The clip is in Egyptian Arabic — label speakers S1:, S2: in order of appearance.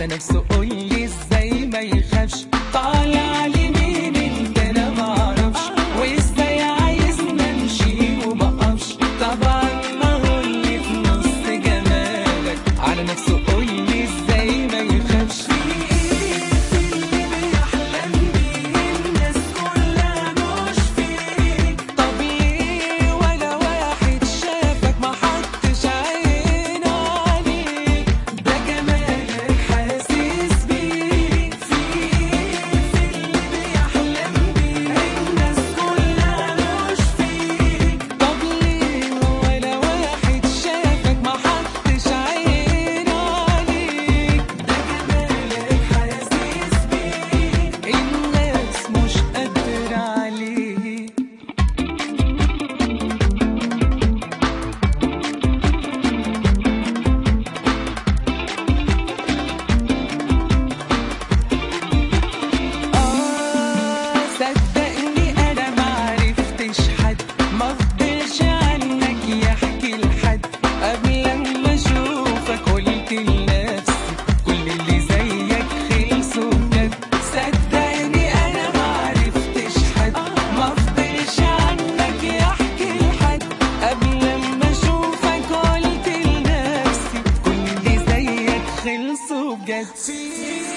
S1: على نفسه قولي ازاي ما يخافش طالع لمين انت انا معرفش وازاي عايزنا نمشي ومقفش طبعا ما هو اللي في نص جمالك على نفسه قولي ازاي ما يخافش في ايه في اللي بيحلم بيه الناس كلها مش فيك طب ليه ولا واحد شافك ما حطش عين عليك ده جمالك حاسس بيه في ايه في اللي بيحلم بيه الناس كلها مش فيك طب ليه ولا واحد شافك ما حطش عين عليك ده جمالك حاسس بيه الناس مش قادرة عليه آه صدقني أنا معرفتش حد مفضلش عنك يحكي لحد قبل ما أشوفك قلت لنفسي كل اللي زيك خلصوا بجد صدقني أنا معرفتش حد مفضلش عنك يحكي لحد قبل ما أشوفك قلت لنفسي كل اللي زيك خلصوا بجد